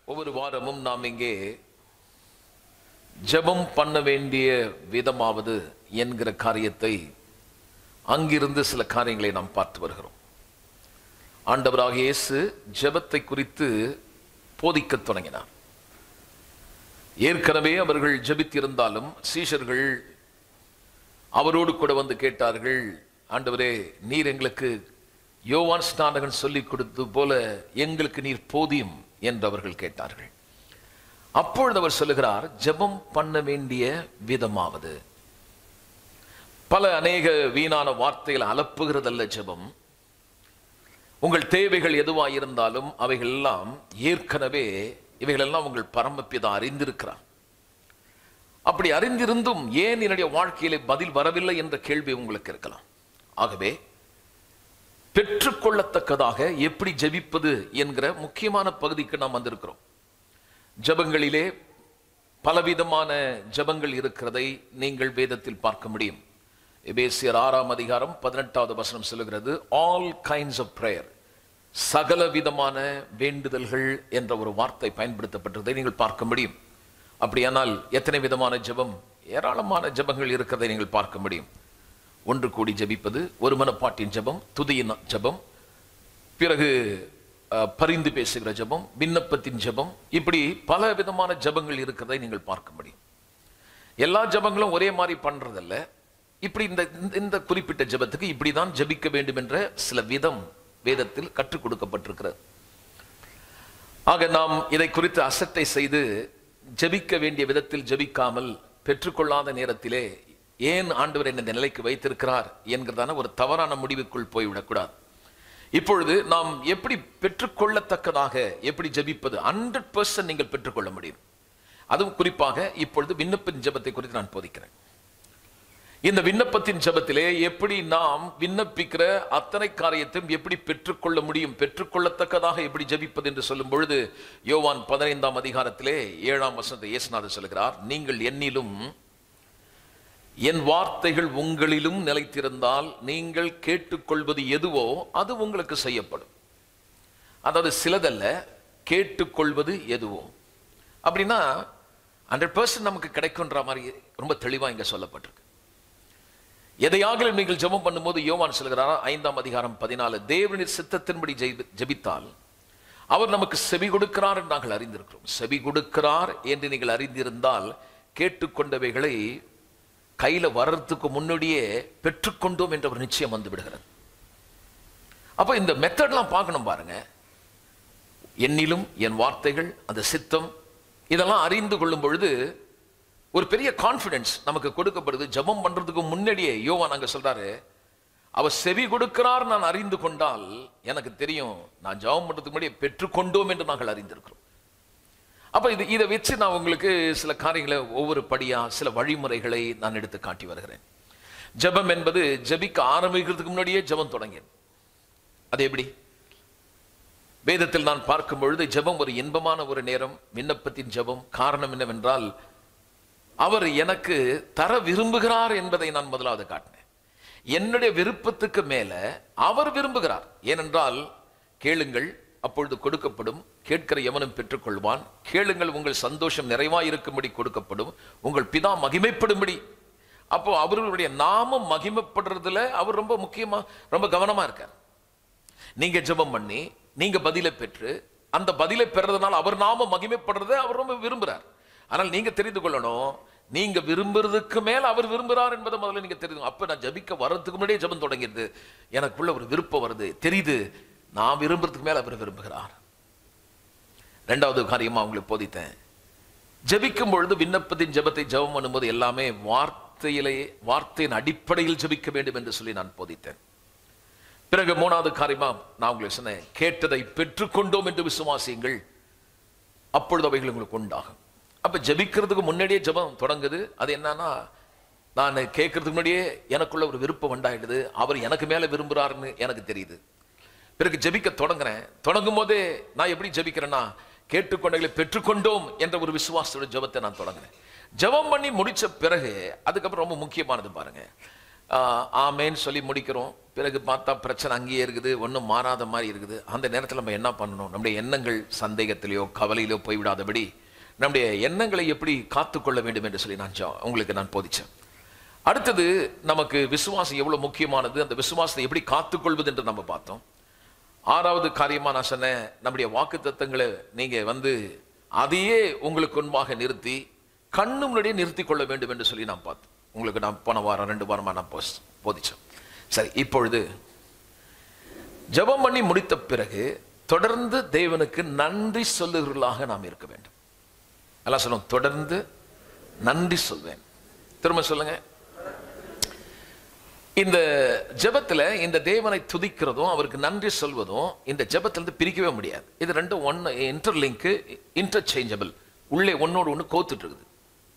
ஒவ்வொரு வாரமும் நாம் இங்கே ஜெபம் பண்ண வேண்டிய விதமாவது என்கிற காரியத்தை அங்கிருந்து சில காரியங்களை நாம் பார்த்து வருகிறோம் ஆண்டவராக இயேசு ஜெபத்தை குறித்து போதிக்கத் தொடங்கினார் ஏற்கனவே அவர்கள் ஜெபித்திருந்தாலும் சீஷர்கள் அவரோடு கூட வந்து கேட்டார்கள் ஆண்டவரே நீர் எங்களுக்கு யோவான் ஸ்நானகன் சொல்லிக் கொடுத்தது போல எங்களுக்கு நீர் போதியும் என்று அவர்கள் கேட்டார்கள் அப்பொழுது அவர் சொல்லுகிறார் ஜெபம் பண்ண வேண்டிய விதமாவது பல அநேக வீணான வார்த்தைகளை அலப்புகிறதல்ல ஜெபம் உங்கள் தேவைகள் எதுவாயிருந்தாலும் அவைகள் எல்லாம் ஏற்கனவே இவைகளெல்லாம் உங்கள் பரமபிதா அறிந்திருக்கிறார் அப்படி அறிந்திருந்தும் ஏன் என்னுடைய வாழ்க்கையிலே பதில் வரவில்லை என்ற கேள்வி உங்களுக்கு இருக்கலாம் ஆகவே பெற்றுக்கொள்ளத்தக்கதாக எப்படி ஜெபிப்பது என்கிற முக்கியமான பகுதிக்கு நாம் வந்திருக்கிறோம் ஜெபங்களிலே பலவிதமான ஜெபங்கள் இருக்கிறதை நீங்கள் வேதத்தில் பார்க்க முடியும் எபேசியர் ஆறாம் அதிகாரம் பதினெட்டாவது வசனம் சொல்லுகிறது ஆல் கைண்ட்ஸ் ஆஃப் பிரேயர் சகல விதமான வேண்டுதல்கள் என்ற ஒரு வார்த்தை பயன்படுத்தப்பட்டதை நீங்கள் பார்க்க முடியும் அப்படியானால் எத்தனை விதமான ஜெபம் ஏராளமான ஜெபங்கள் இருக்கிறதை நீங்கள் பார்க்க முடியும் ஒன்று கூடி ஜெபிப்பது ஒரு மனப்பாட்டின் ஜெபம் துதியின் ஜெபம் பிறகு அஹ், பரிந்து பேசுகிற ஜெபம் விண்ணப்பத்தின் ஜெபம் இப்படி பல விதமான ஜெபங்கள் இருக்கிறதை நீங்கள் பார்க்க முடியும் எல்லா ஜெபங்களும் ஒரே மாதிரி பண்றதல்ல இப்படி இந்த இந்த- இந்த குறிப்பிட்ட ஜெபத்துக்கு இப்படிதான் ஜெபிக்க வேண்டும் என்ற சில விதம் வேதத்தில் கற்றுக் கொடுக்கப்பட்டிருக்கிறது ஆக நாம் இதை குறித்து அசட்டை செய்து ஜெபிக்க வேண்டிய விதத்தில் ஜெபிக்காமல் பெற்றுக்கொள்ளாத நேரத்திலே ஏன் ஆண்டவர் என்னை இந்த நிலைக்கு வைத்திருக்கிறார் என்கிறதான ஒரு தவறான முடிவுக்குள் போய்விடக்கூடாது இப்பொழுது நாம் எப்படி பெற்றுக்கொள்ளத்தக்கதாக எப்படி ஜெபிப்பது ஹண்ட்ரட் பர்சன்ட் நீங்கள் பெற்றுக்கொள்ள முடியும் அதுவும் குறிப்பாக இப்பொழுது விண்ணப்பின் ஜெபத்தை குறித்து நான் போதிக்கிறேன் இந்த விண்ணப்பத்தின் ஜெபத்திலே எப்படி நாம் விண்ணப்பிக்கிற அத்தனை காரியத்தையும் எப்படி பெற்றுக்கொள்ள முடியும் பெற்றுக்கொள்ளத்தக்கதாக எப்படி ஜெபிப்பது என்று சொல்லும் பொழுது யோவான் பதினைந்தாம் அதிகாரத்திலே ஏழாம் வசனத்தை இயேசுநாதர் சொல்கிறார் நீங்கள் என்னிலும் என் வார்த்தைகள் உங்களிலும் நிலைத்திருந்தால் நீங்கள் கேட்டுக்கொள்வது எதுவோ அது உங்களுக்கு செய்யப்படும் அதாவது சிலதல்ல கேட்டுக்கொள்வது எதுவோ அப்படின்னா ஹண்ட்ரட் பர்சன்ட் நமக்கு கிடைக்குன்ற மாதிரி ரொம்ப தெளிவா இங்க சொல்லப்பட்டிருக்கு எதையாகிலும் நீங்கள் ஜெபம் பண்ணும்போது யோவான் சொல்கிறாரா ஐந்தாம் அதிகாரம் பதினாலு தேவனின் சித்தத்தின்படி ஜெபி- ஜெபித்தால் அவர் நமக்கு செவி கொடுக்கிறார் என்று நாங்கள் அறிந்திருக்கிறோம் செவி கொடுக்கிறார் என்று நீங்கள் அறிந்திருந்தால் கேட்டுக்கொண்டவைகளை கையில வர்றதுக்கு முன்னாடியே பெற்றுக்கொண்டோம் என்ற ஒரு நிச்சயம் வந்து விடுகிறது அப்ப இந்த மெத்தட்லாம் பார்க்கணும் பாருங்க என்னிலும் என் வார்த்தைகள் அந்த சித்தம் இதெல்லாம் அறிந்து கொள்ளும் பொழுது ஒரு பெரிய கான்ஃபிடன்ஸ் நமக்கு கொடுக்கப்படுது ஜெபம் பண்றதுக்கு முன்னாடியே யோவான் அங்க சொல்றாரு அவர் செவி கொடுக்கிறார் நான் அறிந்து கொண்டால் எனக்கு தெரியும் நான் ஜெபம் பண்றதுக்கு முன்னாடியே பெற்றுக்கொண்டோம் என்று நாங்கள் அறிந்திருக்கிறோம் அப்ப இது இதை வச்சு நான் உங்களுக்கு சில காரியங்களை ஒவ்வொரு படியா சில வழிமுறைகளை நான் எடுத்து காட்டி வருகிறேன் ஜெபம் என்பது ஜெபிக்க ஆரம்பிக்கிறதுக்கு முன்னாடியே ஜெபம் தொடங்கியது அது எப்படி வேதத்தில் நான் பார்க்கும் பொழுது ஜெபம் ஒரு இன்பமான ஒரு நேரம் விண்ணப்பத்தின் ஜெபம் காரணம் என்னவென்றால் அவர் எனக்கு தர விரும்புகிறார் என்பதை நான் முதலாவது காட்டினேன் என்னுடைய விருப்பத்துக்கு மேல அவர் விரும்புகிறார் ஏனென்றால் கேளுங்கள் அப்பொழுது கொடுக்கப்படும் கேட்கிற எவனும் பெற்றுக்கொள்வான் கேளுங்கள் உங்கள் சந்தோஷம் நிறைவாயிருக்கும்படி கொடுக்கப்படும் உங்கள் பிதா மகிமைப்படும்படி அப்போ அவர்களுடைய நாமம் மகிமைப்படுறதுல அவர் ரொம்ப முக்கியமா ரொம்ப கவனமா இருக்கார் நீங்க ஜெபம் பண்ணி நீங்க பதிலை பெற்று அந்த பதிலை பெறதுனால அவர் நாம மகிமைப்படுறதை அவர் ரொம்ப விரும்புறார் ஆனால் நீங்க தெரிந்து கொள்ளணும் நீங்க விரும்புறதுக்கு மேல அவர் விரும்புறார் என்பதை முதல்ல நீங்க தெரிந்து அப்ப நான் ஜபிக்க வர்றதுக்கு முன்னாடியே ஜெபம் தொடங்கிடுது எனக்குள்ள ஒரு விருப்பம் வருது தெரியுது நான் விரும்புறதுக்கு மேல அவர் விரும்புகிறார் ரெண்டாவது காரியமா உங்களுக்கு போதித்தேன் ஜெபிக்கும் பொழுது விண்ணப்பத்தின் ஜெபத்தை ஜெபம் பண்ணும்போது எல்லாமே வார்த்தையிலே வார்த்தையின் அடிப்படையில் ஜெபிக்க வேண்டும் என்று சொல்லி நான் போதித்தேன் பிறகு மூணாவது காரியமா நான் உங்களுக்கு சொன்னேன் கேட்டதை பெற்றுக்கொண்டோம் என்று விசுவாசியுங்கள் அப்பொழுது அவைகள் உங்களுக்கு உண்டாகும் அப்ப ஜெபிக்கிறதுக்கு முன்னாடியே ஜெபம் தொடங்குது அது என்னன்னா நான் கேட்கறதுக்கு முன்னாடியே எனக்குள்ள ஒரு விருப்பம் உண்டாயிடுது அவர் எனக்கு மேல விரும்புறாருன்னு எனக்கு தெரியுது பிறகு ஜெபிக்க தொடங்குறேன் தொடங்கும் போதே நான் எப்படி ஜெபிக்கிறேன்னா கேட்டுக்கொண்டகளை பெற்றுக்கொண்டோம் என்ற ஒரு விசுவாசத்தோட ஜெபத்தை நான் தொடங்குறேன் ஜெபம் பண்ணி முடிச்ச பிறகு அதுக்கப்புறம் ரொம்ப முக்கியமானது பாருங்க ஆஹ், ஆமேன்னு சொல்லி முடிக்கிறோம் பிறகு பார்த்தா பிரச்சனை அங்கேயே இருக்குது ஒன்றும் மாறாத மாதிரி இருக்குது அந்த நேரத்தில் நம்ம என்ன பண்ணணும் நம்முடைய எண்ணங்கள் சந்தேகத்திலேயோ கவலையிலோ போய்விடாதபடி நம்முடைய எண்ணங்களை எப்படி காத்துக்கொள்ள வேண்டும் என்று சொல்லி நான் ஜா- உங்களுக்கு நான் போதிச்சேன் அடுத்தது நமக்கு விசுவாசம் எவ்வளவு முக்கியமானது அந்த விசுவாசத்தை எப்படி காத்துக்கொள்வது என்று நம்ம பார்த்தோம் ஆறாவது காரியமா நான் சொன்னேன் நம்முடைய வாக்கு தத்தங்களை நீங்க வந்து அதையே உங்களுக்கு முன்பாக நிறுத்தி கண்ணு முன்னாடியே நிறுத்தி கொள்ள வேண்டும் என்று சொல்லி நான் பார்த்தோம் உங்களுக்கு நான் போன வாரம் ரெண்டு வாரமா நான் போஸ் போதிச்சேன் சரி இப்பொழுது ஜெபம் பண்ணி முடித்த பிறகு தொடர்ந்து தேவனுக்கு நன்றி சொல்லுகிறவர்களாக நாம் இருக்க வேண்டும் எல்லாம் சொல்லுவோம் தொடர்ந்து நன்றி சொல்வேன் திரும்ப சொல்லுங்க இந்த ஜெபத்துல இந்த தேவனை துதிக்கிறதும் அவருக்கு நன்றி சொல்வதும் இந்த ஜெபத்திலிருந்து பிரிக்கவே முடியாது இது ரெண்டும் ஒன்னு இன்டர்லிங்க் இன்டர்சேஞ்சபிள் உள்ளே ஒன்னோடு ஒன்று கோத்துட்டு இருக்குது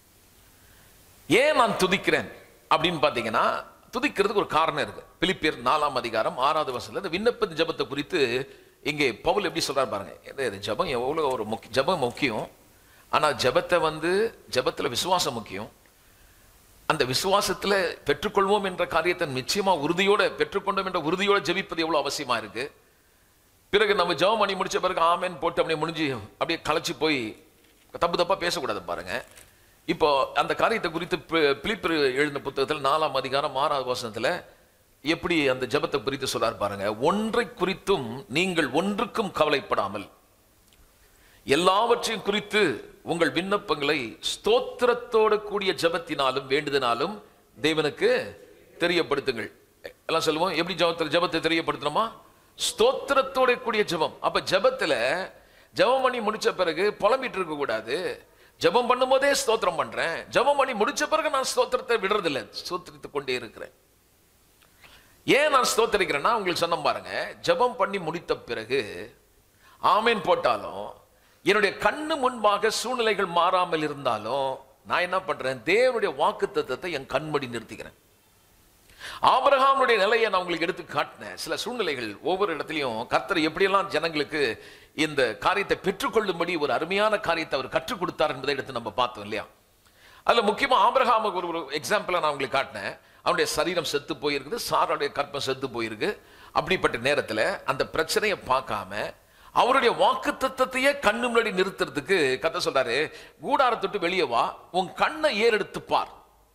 ஏன் நான் துதிக்கிறேன் அப்படின்னு பார்த்தீங்கன்னா துதிக்கிறதுக்கு ஒரு காரணம் இருக்கு பிலிப்பியர் நாலாம் அதிகாரம் ஆறாவது வருஷத்துல இந்த விண்ணப்ப ஜெபத்தை குறித்து இங்கே பவுல் எப்படி சொல்றாரு பாருங்க இது- இது ஜெபம் எவ்வளவு ஒரு முக்கிய ஜெபம் முக்கியம் ஆனா ஜெபத்தை வந்து ஜெபத்துல விசுவாசம் முக்கியம் அந்த விசுவாசத்துல பெற்றுக்கொள்வோம் என்ற காரியத்தை நிச்சயமா உறுதியோட பெற்றுக்கொண்டோம் என்ற உறுதியோட ஜெபிப்பது எவ்வளவு அவசியமா இருக்கு பிறகு நம்ம ஜெபம் பண்ணி முடிச்ச பிறகு ஆமென் போட்டு அப்படியே முடிஞ்சு அப்படியே களைச்சு போய் தப்பு தப்பா பேசக்கூடாது பாருங்க இப்போ அந்த காரியத்தை குறித்து பி- பிலிப்பியர் எழுதின புத்தகத்தில் நாலாம் அதிகாரம் ஆறாவது வசனத்துல எப்படி அந்த ஜெபத்தை குறித்து சொல்றார் பாருங்க ஒன்றை குறித்தும் நீங்கள் ஒன்றுக்கும் கவலைப்படாமல் எல்லாவற்றையும் குறித்து உங்கள் விண்ணப்பங்களை ஸ்தோத்திரத்தோடு கூடிய ஜெபத்தினாலும் வேண்டுதனாலும் தேவனுக்கு தெரியப்படுத்துங்கள் எல்லாம் சொல்லுவோம் எப்படி ஜெபத்தில் ஜெபத்தை தெரியப்படுத்தணுமா ஸ்தோத்திரத்தோட கூடிய ஜெபம் அப்ப ஜெபத்துல ஜெபம் பண்ணி முடிச்ச பிறகு புலம்பிட்டு இருக்க கூடாது ஜெபம் பண்ணும்போதே ஸ்தோத்திரம் பண்றேன் ஜெபம் பண்ணி முடிச்ச பிறகு நான் ஸ்தோத்திரத்தை விடுறதில்லை ஸ்தோத்திரித்து கொண்டே இருக்கிறேன் ஏன் நான் ஸ்தோத்தரிக்கிறேன்னா உங்களுக்கு சொன்ன பாருங்க ஜெபம் பண்ணி முடித்த பிறகு ஆமேன் போட்டாலும் என்னுடைய கண்ணு முன்பாக சூழ்நிலைகள் மாறாமல் இருந்தாலும் நான் என்ன பண்றேன் தேவனுடைய வாக்கு என் கண்மடி நிறுத்திக்கிறேன் ஆபிரகாமுடைய நிலையை நான் உங்களுக்கு எடுத்து காட்டினேன் சில சூழ்நிலைகள் ஒவ்வொரு இடத்துலையும் கர்த்தர் எப்படியெல்லாம் ஜனங்களுக்கு இந்த காரியத்தை பெற்றுக்கொள்ளும்படி ஒரு அருமையான காரியத்தை அவர் கற்றுக் கொடுத்தார் என்பதை எடுத்து நம்ம பார்த்தோம் இல்லையா அதுல முக்கியமா ஆபிரகாமுக்கு ஒரு ஒரு எக்ஸாம்பிளை நான் உங்களுக்கு காட்டினேன் அவனுடைய சரீரம் செத்து போயிருக்குது சாரோடைய கற்பம் செத்து போயிருக்கு அப்படிப்பட்ட நேரத்துல அந்த பிரச்சனையை பார்க்காம அவருடைய வாக்கு தத்தத்தையே கண்ணு முன்னாடி நிறுத்துறதுக்கு கத்த சொல்றாரு கூடாரத்தொட்டு வெளியே வா உன் கண்ணை ஏறெடுத்து பார்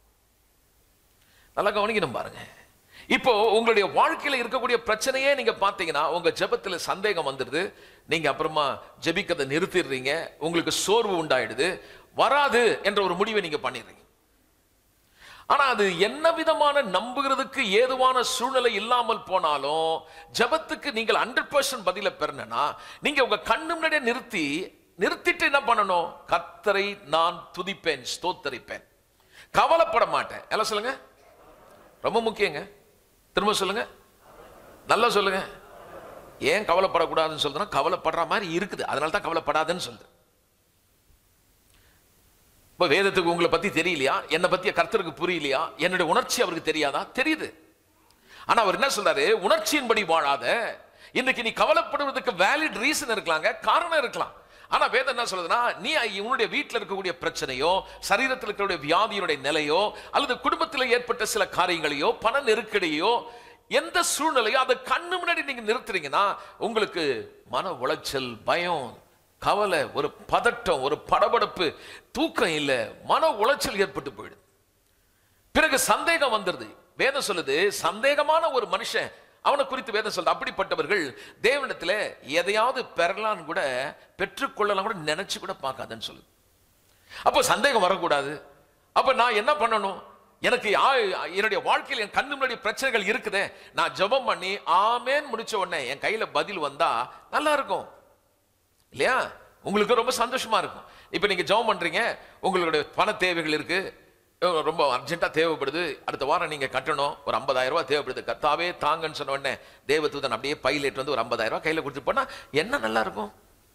நல்லா கவனிக்கணும் பாருங்க இப்போ உங்களுடைய வாழ்க்கையில இருக்கக்கூடிய பிரச்சனையே நீங்க பாத்தீங்கன்னா உங்க ஜெபத்துல சந்தேகம் வந்துடுது நீங்க அப்புறமா ஜெபிக்கிறதை நிறுத்திடுறீங்க உங்களுக்கு சோர்வு உண்டாயிடுது வராது என்ற ஒரு முடிவை நீங்க பண்ணிடுறீங்க ஆனா அது என்ன விதமான நம்புகிறதுக்கு ஏதுவான சூழ்நிலை இல்லாமல் போனாலும் ஜெபத்துக்கு நீங்கள் ஹண்ட்ரட் பர்சன்ட் பதில பெறணும்னா நீங்க உங்க கண்ணு முன்னாடியே நிறுத்தி நிறுத்திட்டு என்ன பண்ணணும் கர்த்தரை நான் துதிப்பேன் ஸ்தோத்தரிப்பேன் கவலைப்பட மாட்டேன் எல்லாம் சொல்லுங்க ரொம்ப முக்கியங்க திரும்ப சொல்லுங்க நல்லா சொல்லுங்க ஏன் கவலைப்படக்கூடாதுன்னு சொல்றேன்னா கவலைப்படுற மாதிரி இருக்குது அதனால தான் கவலைப்படாதுன்னு சொல்றேன் இப்ப வேதத்துக்கு உங்களை பத்தி தெரியலையா என்னை பத்திய கர்த்தருக்கு புரியலையா என்னுடைய உணர்ச்சி அவருக்கு தெரியாதா தெரியுது ஆனா அவர் என்ன சொல்றாரு உணர்ச்சியின்படி வாழாத இன்னைக்கு நீ கவலைப்படுவதற்கு வேலிட் ரீசன் இருக்கலாங்க காரணம் இருக்கலாம் ஆனா வேதம் என்ன சொல்றதுன்னா நீ உன்னுடைய வீட்டில் இருக்கக்கூடிய பிரச்சனையோ சரீரத்தில் இருக்கக்கூடிய வியாதியினுடைய நிலையோ அல்லது குடும்பத்தில் ஏற்பட்ட சில காரியங்களையோ பண நெருக்கடியோ எந்த சூழ்நிலையோ அதை கண்ணு முன்னாடி நீங்க நிறுத்துறீங்கன்னா உங்களுக்கு மன உளைச்சல் பயம் கவலை ஒரு பதட்டம் ஒரு படபடப்பு தூக்கம் இல்லை மன உளைச்சல் ஏற்பட்டு போயிடுது பிறகு சந்தேகம் வந்துருது வேதம் சொல்லுது சந்தேகமான ஒரு மனுஷன் அவனை குறித்து வேதம் சொல்லுது அப்படிப்பட்டவர்கள் தேவனிடத்துல எதையாவது பெறலான்னு கூட பெற்றுக்கொள்ளலாம் கூட நினைச்சு கூட பார்க்காதன்னு சொல்லுது அப்போ சந்தேகம் வரக்கூடாது அப்ப நான் என்ன பண்ணணும் எனக்கு யா- என்னுடைய வாழ்க்கையில் என் கண்ணு முன்னாடி பிரச்சனைகள் இருக்குதே நான் ஜெபம் பண்ணி ஆமேன் முடிச்ச உடனே என் கையில பதில் வந்தா நல்லா இருக்கும் இல்லையா உங்களுக்கு ரொம்ப சந்தோஷமா இருக்கும் இப்போ நீங்க ஜெபம் பண்றீங்க உங்களுடைய பண தேவைகள் இருக்கு அஹ் ரொம்ப அர்ஜென்ட்டா தேவைப்படுது அடுத்த வாரம் நீங்க கட்டணும் ஒரு 50000 ரூபாய் தேவைப்படுது கத்தாவே தாங்கன்னு சொன்ன உடனே தேவதூதன் அப்படியே பையிலேட்டு வந்து ஒரு 50000 ரூபாய் கையில கொடுத்து போனா என்ன நல்லா இருக்கும்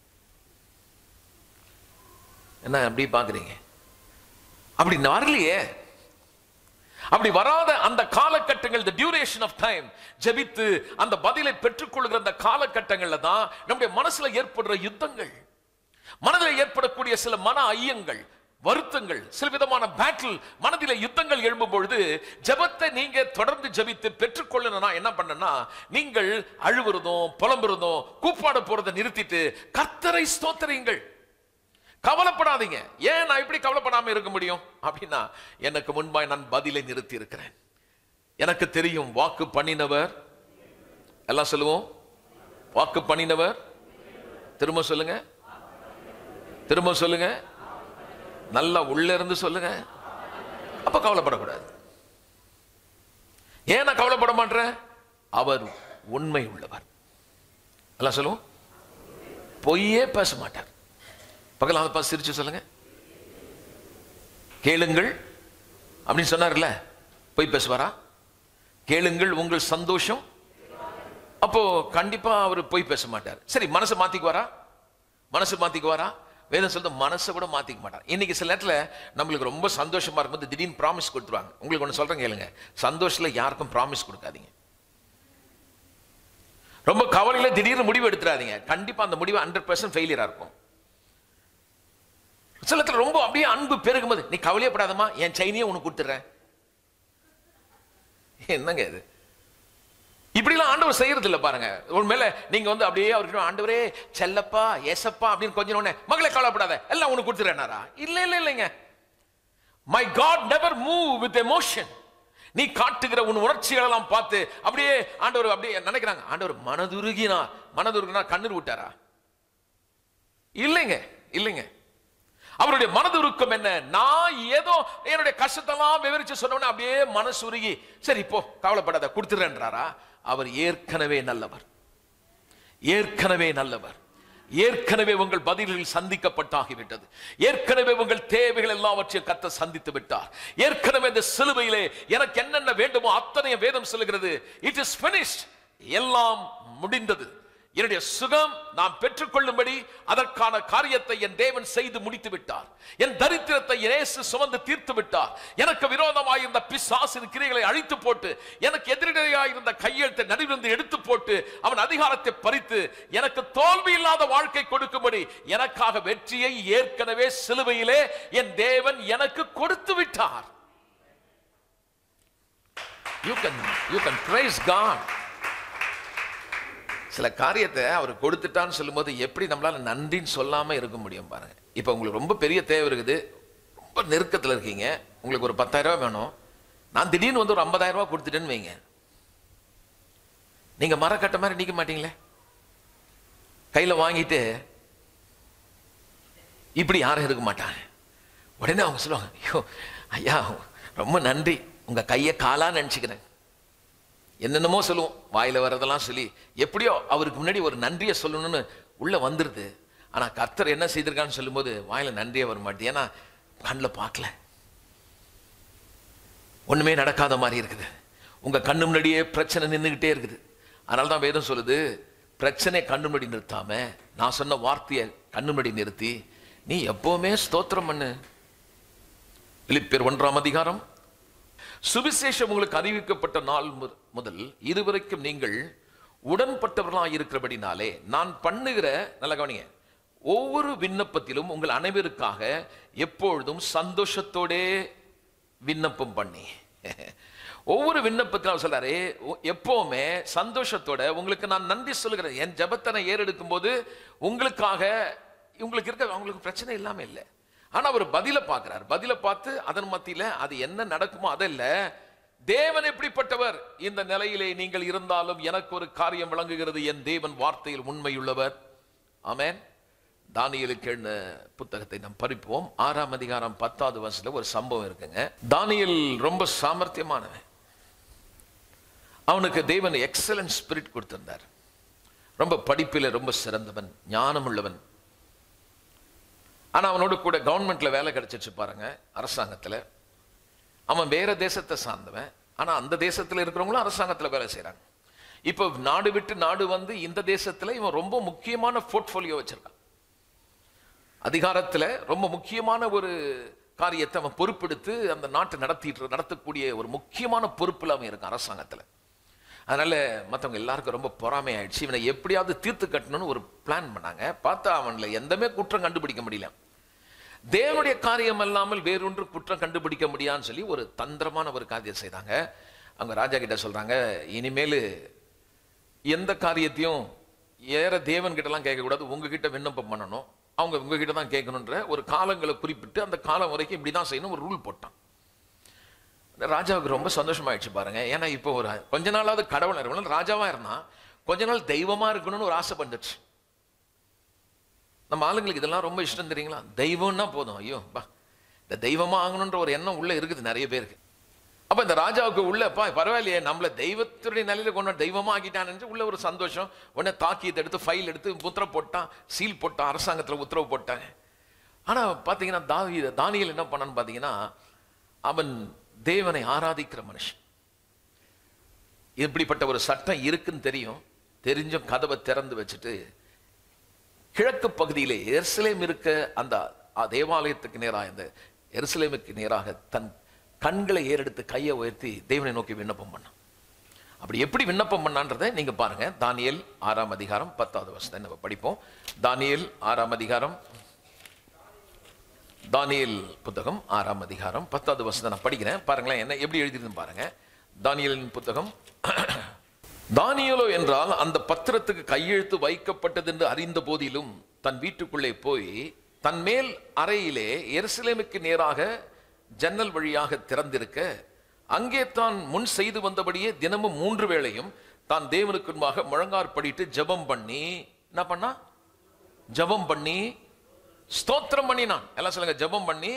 என்ன அப்படி பாக்குறீங்க அப்படி வரலையே அப்படி வராத அந்த காலகட்டங்கள் the duration of time ஜெபித்து அந்த பதிலை பெற்றுக்கொள்கிற அந்த காலகட்டங்கள்ல தான் நம்முடைய மனசுல ஏற்படுற யுத்தங்கள் மனதில் ஏற்படக்கூடிய சில மன ஐயங்கள் வருத்தங்கள் சில விதமான பேட்டில் மனதில யுத்தங்கள் எழும்பும் பொழுது ஜெபத்தை நீங்க தொடர்ந்து ஜெபித்து பெற்றுக்கொள்ளணும்னா என்ன பண்ணனா நீங்கள் அழுவுறதும் புலம்புறதும் கூப்பாட போறதை நிறுத்திட்டு கர்த்தரை ஸ்தோத்திரியுங்கள் கவலைப்படாதீங்க ஏன் நான் இப்படி கவலைப்படாம இருக்க முடியும் அப்படின்னா எனக்கு முன்பாய் நான் பதிலை நிறுத்தி இருக்கிறேன் எனக்கு தெரியும் வாக்கு பண்ணினவர் எல்லாம் சொல்லுவோம் வாக்கு பண்ணினவர் திரும்ப சொல்லுங்க திரும்ப சொல்லுங்க நல்லா உள்ள இருந்து சொல்லுங்க அப்ப கவலைப்படக்கூடாது ஏன் நான் கவலைப்பட மாட்டேன் அவர் உண்மை உள்ளவர் எல்லாம் சொல்லுவோம் பொய்யே பேச மாட்டார் பக்கத்தில் பார்த்து சிரிச்சு சொல்லுங்க கேளுங்கள் அப்படின்னு சொன்னார்ல பொய் பேசுவாரா கேளுங்கள் உங்கள் சந்தோஷம் அப்போ கண்டிப்பா அவர் பொய் பேச மாட்டார் சரி மனசை மாத்திக்குவாரா மனசு மாத்திக்குவாரா வேதம் சொல்ற மனசை கூட மாத்திக்க மாட்டார் இன்னைக்கு சில நேரத்துல நம்மளுக்கு ரொம்ப சந்தோஷமா இருக்கும்போது திடீர்னு ப்ராமிஸ் கொடுத்துருவாங்க உங்களுக்கு ஒன்று சொல்றேன் கேளுங்க சந்தோஷத்துல யாருக்கும் ப்ராமிஸ் கொடுக்காதீங்க ரொம்ப கவலையில திடீர்னு முடிவு எடுத்துறாதீங்க கண்டிப்பா அந்த முடிவு ஹண்ட்ரட் பர்சன்ட் ஃபெயிலியரா இருக்கும் சில நேரத்துல ரொம்ப அப்படியே அன்பு பெருகும்போது நீ கவலையப்படாதம்மா என் செயினியே உனக்கு கொடுத்துட்றேன் என்னங்க இது இப்படிலாம் ஆண்டவர் செய்யறது இல்ல பாருங்க உண்மையில நீங்க வந்து அப்படியே அவர்கிட்ட ஆண்டவரே செல்லப்பா ஏசப்பா அப்படின்னு கொஞ்சம் உடனே மகளை கவலைப்படாத எல்லாம் உனக்கு கொடுத்துறேனாரா இல்ல இல்ல இல்லைங்க my God never move with emotion நீ காட்டுகிற உன் உணர்ச்சிகள் எல்லாம் பார்த்து அப்படியே ஆண்டவர் அப்படியே நினைக்கிறாங்க ஆண்டவர் மனதுருகினா மனதுருகினா கண்ணீர் விட்டாரா இல்லைங்க இல்லைங்க அவருடைய மனதுருக்கம் என்ன நான் ஏதோ என்னுடைய கஷ்டத்தெல்லாம் விவரிச்சு சொன்னோன்னே அப்படியே மனசு உருகி சரி இப்போ கவலைப்படாத கொடுத்துறேன்றாரா அவர் ஏற்கனவே நல்லவர் ஏற்கனவே நல்லவர் ஏற்கனவே உங்கள் பதில்கள் சந்திக்கப்பட்டாகிவிட்டது ஏற்கனவே உங்கள் தேவைகள் எல்லாவற்றையும் கத்த சந்தித்து விட்டார் ஏற்கனவே இந்த சிலுவையிலே எனக்கு என்னென்ன வேண்டுமோ அத்தனையும் வேதம் சொல்லுகிறது இட் இஸ் finished எல்லாம் முடிந்தது என்னுடைய சுகம் நாம் பெற்றுக்கொள்ளும்படி அதற்கான காரியத்தை என் தேவன் செய்து முடித்து விட்டார் என் தரித்திரத்தை இயேசு சுமந்து தீர்த்து விட்டார் எனக்கு விரோதமாய் இருந்த பிசாசின் கிரைகளை அழித்து போட்டு எனக்கு எதிரிடையாய் இருந்த கையெழுத்தை நடுவிலிருந்து எடுத்து போட்டு அவன் அதிகாரத்தை பறித்து எனக்கு தோல்வி இல்லாத வாழ்க்கை கொடுக்கும்படி எனக்காக வெற்றியை ஏற்கனவே சிலுவையிலே என் தேவன் எனக்கு கொடுத்து விட்டார் you can you can praise God சில காரியத்தை அவர் கொடுத்துட்டான்னு சொல்லும்போது எப்படி நம்மளால நன்றின்னு சொல்லாம இருக்க முடியும் பாருங்க இப்போ உங்களுக்கு ரொம்ப பெரிய தேவை இருக்குது ரொம்ப நெருக்கத்தில் இருக்கீங்க உங்களுக்கு ஒரு பத்தாயிரம் ரூபாய் வேணும் நான் திடீர்னு வந்து ஒரு ஐம்பதாயிரம் ரூபாய் கொடுத்துட்டேன்னு வைங்க நீங்க மரக்கட்ட மாதிரி நிக்க மாட்டீங்களே கையில வாங்கிட்டு இப்படி யாரும் இருக்க மாட்டாங்க உடனே அவங்க சொல்லுவாங்க ஐயோ ஐயா ரொம்ப நன்றி உங்க கையை காலா நினைச்சுக்கிறேன் என்னென்னமோ சொல்லுவோம் வாயில வர்றதெல்லாம் சொல்லி எப்படியோ அவருக்கு முன்னாடி ஒரு நன்றியை சொல்லணும்னு உள்ள வந்துருது ஆனா கர்த்தர் என்ன செய்திருக்கான்னு சொல்லும்போது வாயில நன்றியே வர மாட்டேன் ஏன்னா கண்ணில் பார்க்கல ஒண்ணுமே நடக்காத மாதிரி இருக்குது உங்க கண்ணு முன்னாடியே பிரச்சனை நின்றுகிட்டே இருக்குது அதனால தான் வேதம் சொல்லுது பிரச்சனை கண்ணு முன்னாடி நிறுத்தாம நான் சொன்ன வார்த்தையை கண்ணு முன்னாடி நிறுத்தி நீ எப்பவுமே ஸ்தோத்திரம் பண்ணு பிலிப்பியர் ஒன்றாம் அதிகாரம் சுவிசேஷம் உங்களுக்கு அறிவிக்கப்பட்ட நாள் மு- முதல் இதுவரைக்கும் நீங்கள் உடன்பட்டவர்களாக இருக்கிறபடினாலே நான் பண்ணுகிற நல்ல கவனிங்க ஒவ்வொரு விண்ணப்பத்திலும் உங்கள் அனைவருக்காக எப்பொழுதும் சந்தோஷத்தோடே விண்ணப்பம் பண்ணி ஒவ்வொரு விண்ணப்பத்திலும் அவர் சொல்றாரு "ஒ- எப்பவுமே சந்தோஷத்தோட உங்களுக்கு நான் நன்றி சொல்லுகிறேன் என் ஜெபத்தனை ஏறெடுக்கும் போது உங்களுக்காக உங்களுக்கு இருக்க அவங்களுக்கு பிரச்சனை இல்லாம இல்லை ஆனா அவர் பதில பார்க்கிறார் பதில பார்த்து அதன் மத்தியில அது என்ன நடக்குமோ அதல்ல தேவன் எப்படிப்பட்டவர் இந்த நிலையிலே நீங்கள் இருந்தாலும் எனக்கு ஒரு காரியம் விளங்குகிறது என் தேவன் வார்த்தையில் உண்மையுள்ளவர் ஆமென் தானியலுக்கு எழுந்த புத்தகத்தை நாம் பறிப்போம் ஆறாம் அதிகாரம் பத்தாவது வருஷத்துல ஒரு சம்பவம் இருக்குங்க தானியல் ரொம்ப சாமர்த்தியமானவன் அவனுக்கு தேவன் எக்ஸலன்ட் ஸ்பிரிட் கொடுத்திருந்தார் ரொம்ப படிப்பில ரொம்ப சிறந்தவன் ஞானம் உள்ளவன் ஆனா அவனோட கூட கவர்மெண்ட்ல வேலை கிடைச்சிச்சு பாருங்க அரசாங்கத்துல அவன் வேற தேசத்தை சார்ந்தவன் ஆனா அந்த தேசத்துல இருக்கிறவங்களும் அரசாங்கத்துல வேலை செய்றாங்க இப்போ நாடு விட்டு நாடு வந்து இந்த தேசத்துல இவன் ரொம்ப முக்கியமான போர்ட்போலியோ வச்சிருக்கான் அதிகாரத்துல ரொம்ப முக்கியமான ஒரு காரியத்தை அவன் பொறுப்பெடுத்து அந்த நாட்டை நடத்திட்டு நடத்தக்கூடிய ஒரு முக்கியமான பொறுப்புல அவன் இருக்கான் அரசாங்கத்துல அதனால மற்றவங்க எல்லாருக்கும் ரொம்ப பொறாமை ஆயிடுச்சு இவனை எப்படியாவது தீர்த்து கட்டணும்னு ஒரு பிளான் பண்ணாங்க பார்த்தா அவன்ல எந்தமே குற்றம் கண்டுபிடிக்க முடியல தேவனுடைய காரியம் அல்லாமல் வேறொன்று குற்றம் கண்டுபிடிக்க முடியான்னு சொல்லி ஒரு தந்திரமான ஒரு காரியம் செய்தாங்க அவங்க ராஜா கிட்ட சொல்றாங்க இனிமேல் எந்த காரியத்தையும் ஏற தேவன் கிட்டலாம் கேட்கக்கூடாது உங்ககிட்ட விண்ணப்பம் பண்ணணும் அவங்க உங்ககிட்ட தான் கேட்கணுன்ற ஒரு காலங்களை குறிப்பிட்டு அந்த காலம் வரைக்கும் இப்படி தான் செய்யணும் ஒரு ரூல் போட்டான் இந்த ராஜாவுக்கு ரொம்ப சந்தோஷமாயிடுச்சு பாருங்க ஏன்னா இப்போ ஒரு கொஞ்ச நாளாவது கடவுள் இருக்கணும் ராஜாவா இருந்தான் கொஞ்ச நாள் தெய்வமா இருக்கணும்னு ஒரு ஆசை வந்துச்சு நம்ம ஆளுங்களுக்கு இதெல்லாம் ரொம்ப இஷ்டம் தெரியுங்களா தெய்வம்னா போதும் ஐயோ பா இந்த தெய்வமா ஆகணுன்ற ஒரு எண்ணம் உள்ள இருக்குது நிறைய பேருக்கு அப்ப இந்த ராஜாவுக்கு உள்ளப்பா பரவாயில்லையே நம்மள தெய்வத்துடைய நிலையில கொண்டு வந்து தெய்வமா ஆக்கிட்டான்னு உள்ள ஒரு சந்தோஷம் உடனே தாக்கியத்தை எடுத்து ஃபைல் எடுத்து உத்தரவு போட்டான் சீல் போட்டான் அரசாங்கத்துல உத்தரவு போட்டாங்க ஆனா பாத்தீங்கன்னா தாவி தானியல் என்ன பண்ணான்னு பாத்தீங்கன்னா அவன் தேவனை ஆராதிக்கிற மனுஷன் இப்படிப்பட்ட ஒரு சட்டம் இருக்குன்னு தெரியும் தெரிஞ்சும் கதவை திறந்து வச்சுட்டு கிழக்கு பகுதியிலே எருசலேம் இருக்க அந்த அ- தேவாலயத்துக்கு நேராக இந்த எருசலேமுக்கு நேராக தன் கண்களை ஏறெடுத்து கையை உயர்த்தி தேவனை நோக்கி விண்ணப்பம் பண்ணான் அப்படி எப்படி விண்ணப்பம் பண்ணான்றதை நீங்க பாருங்க தானியேல் ஆறாம் அதிகாரம் பத்தாவது வருஷத்தை நம்ம படிப்போம் தானியேல் ஆறாம் அதிகாரம் தானியேல் புத்தகம் ஆறாம் அதிகாரம் பத்தாவது வருஷத்தை நான் படிக்கிறேன் பாருங்களேன் என்ன எப்படி எழுதிருந்து பாருங்க தானியேலின் புத்தகம் தானியேலோ என்றால் அந்த பத்திரத்துக்கு கையெழுத்து வைக்கப்பட்டது என்று அறிந்த போதிலும் தன் வீட்டுக்குள்ளே போய் தன் மேல் அறையிலே எருசலேமுக்கு நேராக ஜன்னல் வழியாக திறந்திருக்க அங்கே தான் முன் செய்து வந்தபடியே தினமும் மூன்று வேளையும் தான் தேவனுக்கு முன்பாக முழங்கார் படிட்டு ஜெபம் பண்ணி என்ன பண்ணா ஜெபம் பண்ணி ஸ்தோத்திரம் பண்ணினான் எல்லாம் சொல்லுங்க ஜெபம் பண்ணி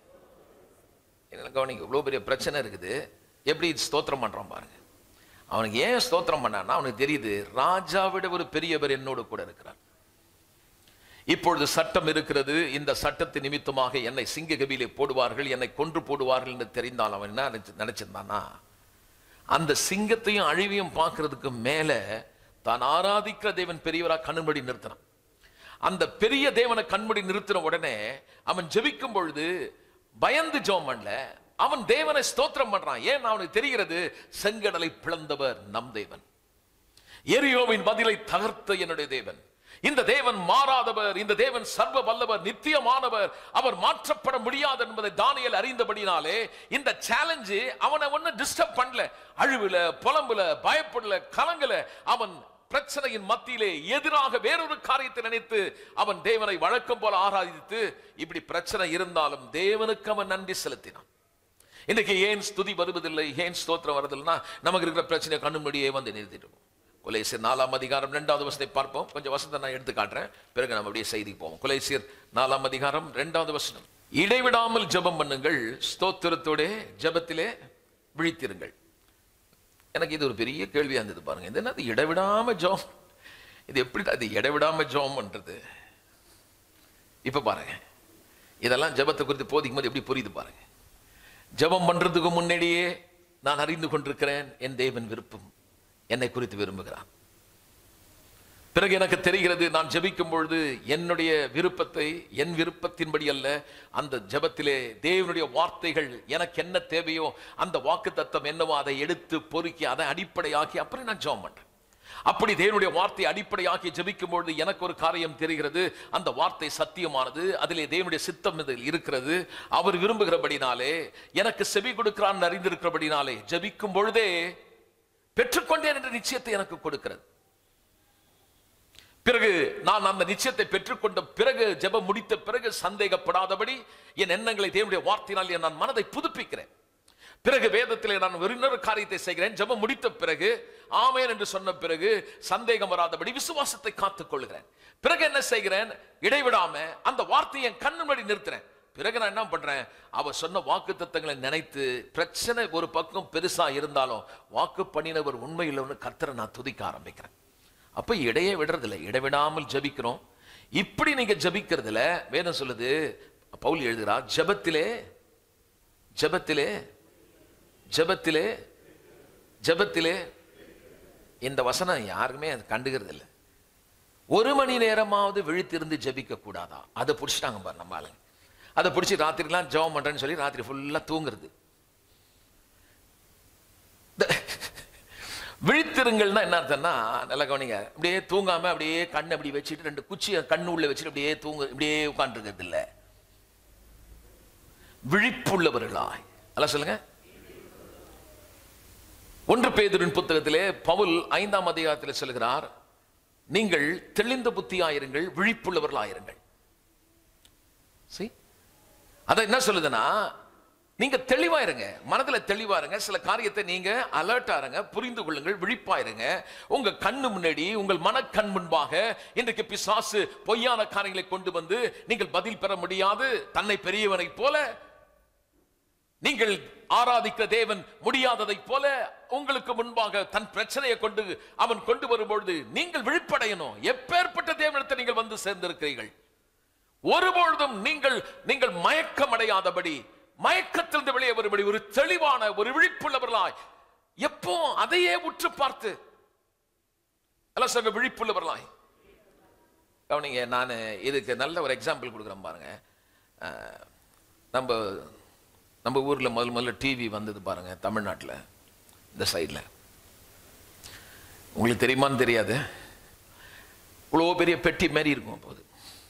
என்ன கவனிங்க இவ்வளோ பெரிய பிரச்சனை இருக்குது எப்படி ஸ்தோத்திரம் பண்றான் பாருங்க அவனுக்கு ஏன் ஸ்தோத்திரம் பண்ணான்னா அவனுக்கு தெரியுது ராஜாவிட ஒரு பெரியவர் என்னோடு கூட இருக்கிறார் இப்பொழுது சட்டம் இருக்கிறது இந்த சட்டத்தின் நிமித்தமாக என்னை சிங்க கபிலே போடுவார்கள் என்னை கொன்று போடுவார்கள் என்று தெரிந்தால் அவன் என்ன நினைச்சு- நினைச்சிருந்தானா அந்த சிங்கத்தையும் அழிவையும் பார்க்கிறதுக்கு மேல தான் ஆராதிக்கிற தேவன் பெரியவரா கண்ணுபடி நிறுத்தினான் அந்த பெரிய தேவனை கண்மூடி நிறுத்தின உடனே அவன் ஜெபிக்கும் பொழுது பயந்து ஜெபம் பண்ணல அவன் தேவனை ஸ்தோத்திரம் பண்றான் ஏன் அவனுக்கு தெரிகிறது செங்கடலை பிளந்தவர் நம் தேவன் எரியோவின் பதிலை தகர்த்த என்னுடைய தேவன் இந்த தேவன் மாறாதவர் இந்த தேவன் சர்வ வல்லவர் நித்தியமானவர் அவர் மாற்றப்பட முடியாது என்பதை தானியல் அறிந்தபடினாலே இந்த சேலஞ்சு அவனை ஒன்னும் டிஸ்டர்ப் பண்ணல அழுவுல புலம்புல பயப்படல கலங்கல அவன் பிரச்சனையின் மத்தியிலே எதிராக வேறொரு காரியத்தை நினைத்து அவன் தேவனை வழக்கம் போல ஆராதித்து இப்படி பிரச்சனை இருந்தாலும் தேவனுக்கு அவன் நன்றி செலுத்தினான் இன்னைக்கு ஏன் ஸ்துதி வருவதில்லை ஏன் ஸ்தோத்திரம் வருதில்லைன்னா நமக்கு இருக்கிற பிரச்சனை கண்ணு முன்னாடியே வந்து நிறுத்திடுவோம் குலேசியர் நாலாம் அதிகாரம் ரெண்டாவது வசனத்தை பார்ப்போம் கொஞ்சம் வசனத்தை நான் எடுத்து காட்டுறேன் பிறகு நம்ம அப்படியே செய்தி போவோம் குலேசியர் நாலாம் அதிகாரம் ரெண்டாவது வசனம் இடைவிடாமல் ஜெபம் பண்ணுங்கள் ஸ்தோத்திரத்தோட ஜெபத்திலே விழித்திருங்கள் எனக்கு இது ஒரு பெரிய கேள்வியா இருந்தது பாருங்க இது என்னது இடைவிடாம ஜெபம் இது எப்படி அது இடைவிடாம ஜெபம் பண்றது இப்ப பாருங்க இதெல்லாம் ஜெபத்தை குறித்து போதிக்கும் போது எப்படி புரியுது பாருங்க ஜெபம் பண்றதுக்கு முன்னாடியே நான் அறிந்து கொண்டிருக்கிறேன் என் தேவன் விருப்பம் என்னை குறித்து விரும்புகிறான் பிறகு எனக்கு தெரிகிறது நான் ஜெபிக்கும் பொழுது என்னுடைய விருப்பத்தை என் விருப்பத்தின்படி அல்ல அந்த ஜெபத்திலே தேவனுடைய வார்த்தைகள் எனக்கு என்ன தேவையோ அந்த வாக்கு தத்தம் என்னவோ அதை எடுத்து பொறுக்கி அதை அடிப்படையாக்கி அப்புறம் நான் ஜெபம் பண்றேன் அப்படி தேவனுடைய வார்த்தை அடிப்படையாக்கி ஜெபிக்கும் பொழுது எனக்கு ஒரு காரியம் தெரிகிறது அந்த வார்த்தை சத்தியமானது அதிலே தேவனுடைய சித்தம் இதில் இருக்கிறது அவர் விரும்புகிறபடினாலே எனக்கு செவி கொடுக்கிறான் அறிந்திருக்கிறபடினாலே ஜெபிக்கும் பொழுதே பெற்றுக்கொண்டேன் என்ற நிச்சயத்தை எனக்கு கொடுக்கிறது பிறகு நான் அந்த நிச்சயத்தை பெற்றுக்கொண்ட பிறகு ஜெபம் முடித்த பிறகு சந்தேகப்படாதபடி என் எண்ணங்களை தேவனுடைய வார்த்தையினால் என் நான் மனதை புதுப்பிக்கிறேன் பிறகு வேதத்திலே நான் ஒரு இன்னொரு காரியத்தை செய்கிறேன் ஜெபம் முடித்த பிறகு ஆமேன் என்று சொன்ன பிறகு சந்தேகம் வராதபடி விசுவாசத்தை காத்துக் கொள்கிறேன் பிறகு என்ன செய்கிறேன் இடைவிடாம அந்த வார்த்தையை என் கண்ணு முன்னாடி நிறுத்துறேன் பிறகு நான் என்ன பண்றேன் அவ சொன்ன வாக்கு தத்தங்களை நினைத்து பிரச்சனை ஒரு பக்கம் பெருசா இருந்தாலும் வாக்கு பண்ணினவர் உண்மையில் கர்த்தரை நான் துதிக்க ஆரம்பிக்கிறேன் அப்ப இடையே விடுறதில்ல இடைவிடாமல் ஜபிக்கிறோம் இப்படி நீங்க ஜபிக்கிறதுல வேதம் சொல்லுது பவுல் எழுதுறா ஜெபத்திலே ஜெபத்திலே ஜெபத்திலே ஜெபத்திலே இந்த வசனம் யாருக்குமே அது கண்டுகிறது இல்லை ஒரு மணி நேரமாவது விழித்திருந்து ஜெபிக்க கூடாதா அதை பிடிச்சிட்டாங்க பாரு நம்ம ஆளுங்க அதை பிடிச்சி ராத்திரிலாம் ஜெபம் பண்றேன்னு சொல்லி ராத்திரி ஃபுல்லா தூங்குறது விழித்திருங்கள்னா என்ன அர்த்தம்னா நல்லா கவனிங்க அப்படியே தூங்காம அப்படியே கண்ணை அப்படி வச்சுட்டு ரெண்டு குச்சியை கண்ணு உள்ள வச்சுட்டு அப்படியே தூங்க இப்படியே உட்காந்துருக்கிறது இல்ல விழிப்புள்ளவர்களாய் அல்ல சொல்லுங்க ஒன்று பேதுரின் புத்தகத்திலே பவுல் ஐந்தாம் அதிகாரத்தில் சொல்கிறார் நீங்கள் தெளிந்த புத்தியாயிருங்கள் விழிப்புள்ளவர்களாயிருங்கள் See? அத என்ன சொல்லுதுன்னா நீங்க தெளிவா இருங்க மனதுல தெளிவா இருங்க சில காரியத்தை நீங்க அலர்ட்டா இருங்க புரிந்து கொள்ளுங்கள் விழிப்பா இருங்க உங்க கண்ணு முன்னாடி உங்கள் மனக்கண் முன்பாக இன்றைக்கு பிசாசு பொய்யான காரியங்களை கொண்டு வந்து நீங்கள் பதில் பெற முடியாது தன்னை பெரியவனை போல நீங்கள் ஆராதிக்க தேவன் முடியாததை போல உங்களுக்கு முன்பாக தன் பிரச்சனையை கொண்டு அவன் கொண்டு வரும்பொழுது நீங்கள் விழிப்படையணும் எப்பேற்பட்ட தேவனத்தை நீங்கள் வந்து சேர்ந்திருக்கிறீர்கள் ஒருபொழுதும் நீங்கள் நீங்கள் மயக்கம் அடையாதபடி மயக்கத்திலிருந்து வெளியே வரும்படி ஒரு தெளிவான ஒரு விழிப்புள்ளவர்களாய் எப்போ அதையே உற்று பார்த்து எல்லாம் சொல்ல விழிப்புள்ளவர்களாய் கவனிங்க நான் இதுக்கு நல்ல ஒரு எக்ஸாம்பிள் கொடுக்குறேன் பாருங்க அஹ், நம்ம நம்ம ஊர்ல முதல் முதல்ல டிவி வந்தது பாருங்க தமிழ்நாட்டில் இந்த சைடில் உங்களுக்கு தெரியுமான்னு தெரியாது இவ்வளோ பெரிய பெட்டி மாதிரி இருக்கும் அப்போது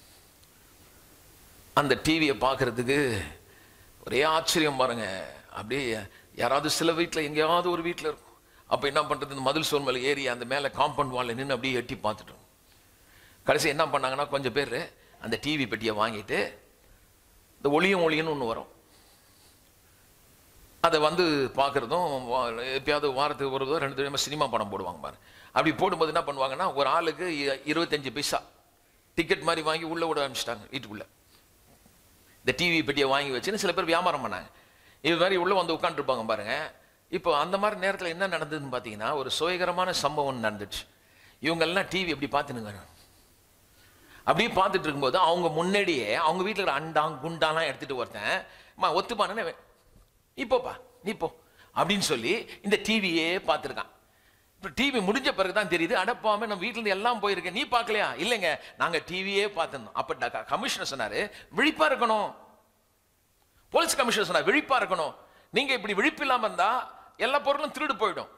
அந்த டிவியை பார்க்கறதுக்கு ஒரே ஆச்சரியம் பாருங்க அப்படியே யாராவது சில வீட்டில் எங்கேயாவது ஒரு வீட்டில் இருக்கும் அப்போ என்ன பண்ணுறது இந்த மதில் சோல் மேலே ஏறி அந்த மேலே காம்பவுண்ட் வாலில் நின்று அப்படியே எட்டி பார்த்துட்டோம் கடைசி என்ன பண்ணாங்கன்னா கொஞ்சம் பேர் அந்த டிவி பெட்டியை வாங்கிட்டு இந்த ஒளியும் ஒளியன்னு ஒன்று வரும் அதை வந்து பார்க்குறதும் எப்பயாவது வாரத்துக்கு ஒரு தடவை ரெண்டு தடவை சினிமா படம் போடுவாங்க பாரு அப்படி போடும்போது என்ன பண்ணுவாங்கன்னா ஒரு ஆளுக்கு இ- இருபத்தஞ்சு பைசா டிக்கெட் மாதிரி வாங்கி உள்ளே விட ஆரம்பிச்சிட்டாங்க வீட்டுக்குள்ளே இந்த டிவி பெட்டியை வாங்கி வச்சுன்னு சில பேர் வியாபாரம் பண்ணாங்க இது மாதிரி உள்ள வந்து உட்காந்துருப்பாங்க பாருங்க இப்போ அந்த மாதிரி நேரத்தில் என்ன நடந்ததுன்னு பார்த்தீங்கன்னா ஒரு சுயகரமான சம்பவம் ஒண்ணு நடந்துச்சு இவங்கெல்லாம் டிவி எப்படி பார்த்துனுங்க அப்படியே பார்த்துட்டு இருக்கும்போது அவங்க முன்னாடியே அவங்க வீட்டில் இருக்கிற அண்டாங் குண்டாலாம் எடுத்துட்டு ஒருத்தன் மா ஒத்துப்பானே நீ போப்பா நீ போ அப்படின்னு சொல்லி இந்த டிவியே பார்த்துருக்கான் இப்போ டிவி முடிஞ்ச பிறகு தான் தெரியுது அடப்பாம நம்ம வீட்டுல இருந்து எல்லாம் போயிருக்கேன் நீ பார்க்கலையா இல்லைங்க நாங்க டிவியே பார்த்திருந்தோம் அப்ப கமிஷனர் சொன்னாரு விழிப்பா இருக்கணும் போலீஸ் கமிஷனர் சொன்னார் விழிப்பா இருக்கணும் நீங்க இப்படி விழிப்பு இல்லாம இருந்தா எல்லா பொருளும் திருடு போயிடும்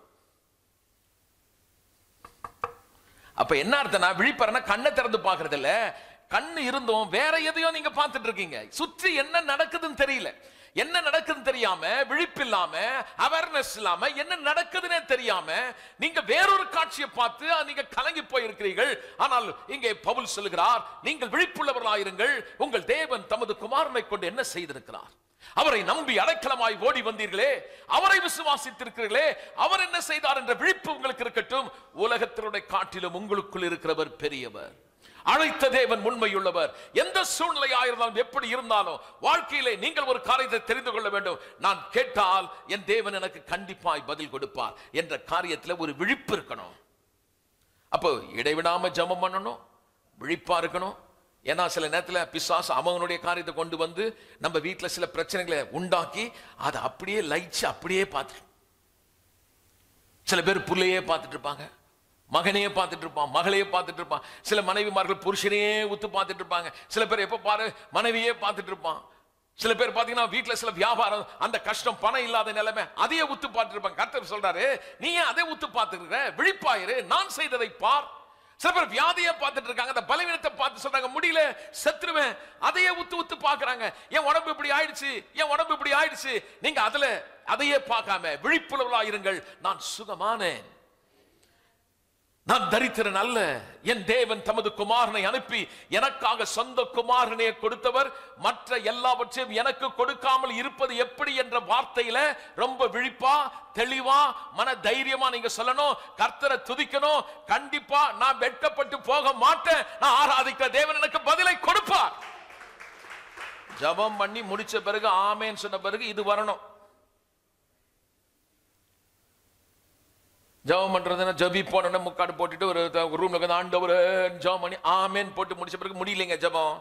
அப்ப என்ன அர்த்தம்னா விழிப்பறனா கண்ணை திறந்து பார்க்கறது இல்ல கண்ணு இருந்தும் வேற எதையோ நீங்க பார்த்துட்டு இருக்கீங்க சுற்றி என்ன நடக்குதுன்னு தெரியல என்ன நடக்குதுன்னு தெரியாம விழிப்பில்லாம அவேர்னஸ் இல்லாம என்ன நடக்குதுன்னே தெரியாம நீங்க வேறொரு காட்சியை பார்த்து அஹ், நீங்க கலங்கி போயிருக்கிறீர்கள் ஆனால் இங்கே பவுல் சொல்லுகிறார் நீங்கள் விழிப்புள்ளவர்களாயிருங்கள் உங்கள் தேவன் தமது குமாரனை கொண்டு என்ன செய்திருக்கிறார் அவரை நம்பி அடைக்கலமாய் ஓடி வந்தீர்களே அவரை விசுவாசித்திருக்கிறீர்களே அவர் என்ன செய்தார் என்ற விழிப்பு உங்களுக்கு இருக்கட்டும் உலகத்தினுடைய காட்டிலும் உங்களுக்குள் இருக்கிறவர் பெரியவர் அழைத்த தேவன் உண்மையுள்ளவர் எந்த சூழ்நிலையாயிருந்தாலும் எப்படி இருந்தாலும் வாழ்க்கையிலே நீங்கள் ஒரு காரியத்தை தெரிந்து கொள்ள வேண்டும் நான் கேட்டால் என் தேவன் எனக்கு கண்டிப்பாய் பதில் கொடுப்பார் என்ற காரியத்தில் ஒரு விழிப்பு இருக்கணும் அப்போ இடைவிடாம ஜெபம் பண்ணணும் விழிப்பா இருக்கணும் ஏன்னா சில நேரத்தில் பிசாசு அவனுடைய காரியத்தை கொண்டு வந்து நம்ம வீட்டில் சில பிரச்சனைகளை உண்டாக்கி அதை அப்படியே லைச்சு அப்படியே பார்த்துட்டு சில பேர் புள்ளையே பார்த்துட்டு இருப்பாங்க மகனையே பார்த்துட்டு இருப்பான் மகளையே பார்த்துட்டு இருப்பான் சில மனைவிமார்கள் புருஷனையே உத்து பார்த்துட்டு இருப்பாங்க சில பேர் எப்ப பாரு மனைவியே பார்த்துட்டு இருப்பான் சில பேர் பாத்தீங்கன்னா வீட்டுல சில வியாபாரம் அந்த கஷ்டம் பணம் இல்லாத நிலைமை அதையே உத்து பார்த்துட்டு இருப்பாங்க கர்த்தர் சொல்றாரு நீ ஏன் அதை உத்து பார்த்துருக்க விழிப்பாயிரு நான் செய்ததை பார் சில பேர் வியாதியை பார்த்துட்டு இருக்காங்க அந்த பலவீனத்தை பார்த்து சொல்றாங்க முடியல செத்துருவேன் அதையே உத்து உத்து பார்க்கறாங்க என் உடம்பு இப்படி ஆயிடுச்சு என் உடம்பு இப்படி ஆயிடுச்சு நீங்க அதுல அதையே பார்க்காம விழிப்புணர்வா இருங்கள் நான் சுகமானேன் நான் தரித்திரன் அல்ல என் தேவன் தமது குமாரனை அனுப்பி எனக்காக சொந்த குமாரனை கொடுத்தவர் மற்ற எல்லாவற்றையும் எனக்கு கொடுக்காமல் இருப்பது எப்படி என்ற வார்த்தையில ரொம்ப விழிப்பா தெளிவா மன தைரியமா நீங்க சொல்லணும் கர்த்தரை துதிக்கணும் கண்டிப்பா நான் வெட்கப்பட்டு போக மாட்டேன் நான் ஆராதிக்கிற தேவன் எனக்கு பதிலை கொடுப்பார் ஜெபம் பண்ணி முடிச்ச பிறகு ஆமேன்னு சொன்ன பிறகு இது வரணும் ஜெபம் பண்றதுன்னா ஜபி போனோட முக்காடு போட்டுட்டு ஒரு ஒரு ரூம்ல உட்காந்து ஆண்டவர் ஜெபம் பண்ணி ஆமேன் போட்டு முடிச்ச பிறகு முடியலைங்க ஜெபம்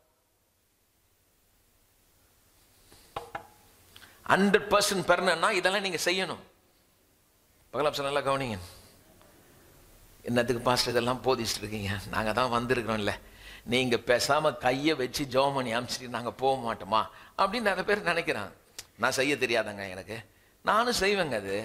ஹண்ட்ரட் பர்சன்ட் பெறணும்னா இதெல்லாம் நீங்க செய்யணும் பகலாப்சன் நல்லா கவனிங்க என்னத்துக்கு பாஸ்டர் இதெல்லாம் போதிச்சுட்டு இருக்கீங்க நாங்க தான் வந்திருக்கிறோம்ல நீங்க பேசாம கையை வச்சு ஜெபம் பண்ணி அனுப்பிச்சிட்டு நாங்க போக மாட்டோமா அப்படின்னு நிறைய பேர் நினைக்கிறாங்க நான் செய்ய தெரியாதங்க எனக்கு நானும் செய்வேங்க அது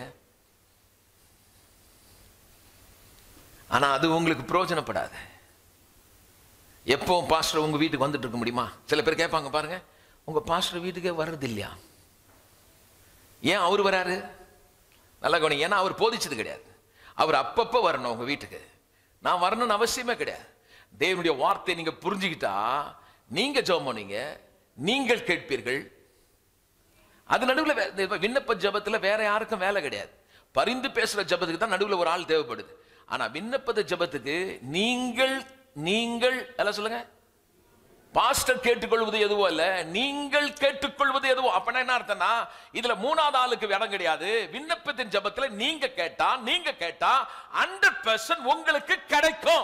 ஆனா அது உங்களுக்கு பிரயோஜனப்படாது எப்போ பாஸ்டர் உங்க வீட்டுக்கு வந்துட்டு இருக்க முடியுமா சில பேர் கேட்பாங்க பாருங்க உங்க பாஸ்டர் வீட்டுக்கே வர்றது இல்லையா ஏன் அவர் வராரு நல்லா கவனி ஏன்னா அவர் போதிச்சது கிடையாது அவர் அப்பப்போ வரணும் உங்க வீட்டுக்கு நான் வரணும்னு அவசியமே கிடையாது தேவனுடைய வார்த்தையை நீங்க புரிஞ்சுக்கிட்டா நீங்க ஜெபம் பண்ணீங்க நீங்கள் கேட்பீர்கள் அது நடுவில் விண்ணப்ப ஜபத்துல வேற யாருக்கும் வேலை கிடையாது பரிந்து பேசுற ஜபத்துக்கு தான் நடுவில் ஒரு ஆள் தேவைப்படுது ஆனா விண்ணப்பத ஜபத்துக்கு நீங்கள் நீங்கள் எல்லாம் சொல்லுங்க பாஸ்டர் கேட்டுக்கொள்வது எதுவோ அல்ல நீங்கள் கேட்டுக்கொள்வது எதுவோ அப்பனா என்ன அர்த்தம்னா இதுல மூணாவது ஆளுக்கு இடம் கிடையாது விண்ணப்பத்தின் ஜபத்துல நீங்க கேட்டா நீங்க கேட்டா ஹண்ட்ரட் பெர்சன்ட் உங்களுக்கு கிடைக்கும்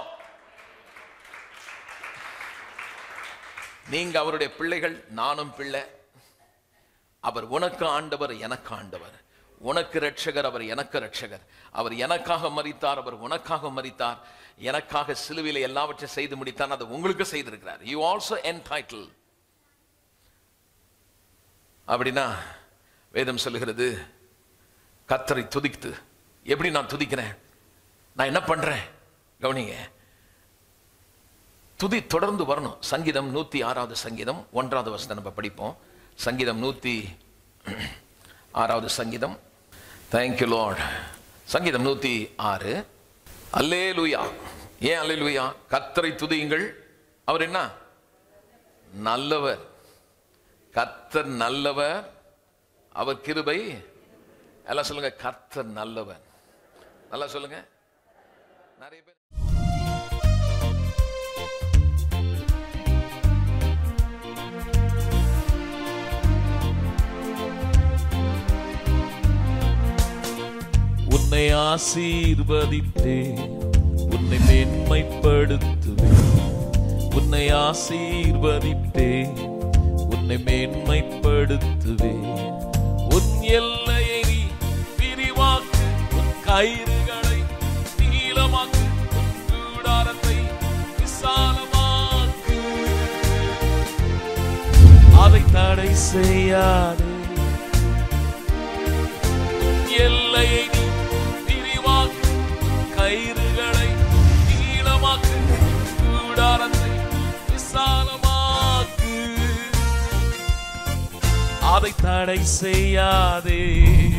நீங்க அவருடைய பிள்ளைகள் நானும் பிள்ளை அவர் உனக்கு ஆண்டவர் எனக்கு ஆண்டவர் உனக்கு ரட்சகர் அவர் எனக்கு ரட்சகர் அவர் எனக்காக மரித்தார் அவர் உனக்காக மரித்தார் எனக்காக சிலுவையில் எல்லாவற்றையும் செய்து முடித்தார் அதை உங்களுக்கு செய்திருக்கிறார் யூ ஆல்சோ entitled அப்படின்னா வேதம் சொல்லுகிறது கத்தரை துதித்து எப்படி நான் துதிக்கிறேன் நான் என்ன பண்றேன் கவனிங்க துதி தொடர்ந்து வரணும் சங்கீதம் நூத்தி ஆறாவது சங்கீதம் ஒன்றாவது வசனம் நம்ம படிப்போம் சங்கீதம் நூத்தி ஆறாவது சங்கீதம் தேங்க்யூ லார்ட் சங்கீதம் நூத்தி ஆறு அல்லே லூயா ஏன் அல்லே லூயா கத்தரை துதியுங்கள் அவர் என்ன நல்லவர் கர்த்தர் நல்லவர் அவர் கிருபை எல்லாம் சொல்லுங்க கர்த்தர் நல்லவர் நல்லா சொல்லுங்க நிறைய பேர் உன்னை ஆசீர்வதித்தே உன்னை மேன்மைப்படுத்துவே உன்னை ஆசீர்வதித்தே உன்னை மேன்மைப்படுத்துவே உன் எல்லையை நீ விரிவாக்கு உன் கயிறுகளை நீளமாக்கு உன் கூடாரத்தை விசாலமாக்கு அதை தடை செய்யாதே எல்லையை நீ விரிவாக்கு கயிறுகளை நீளமாக்கு கூடாரத்தை விசாலமாக்கு அதை தடை செய்யாதே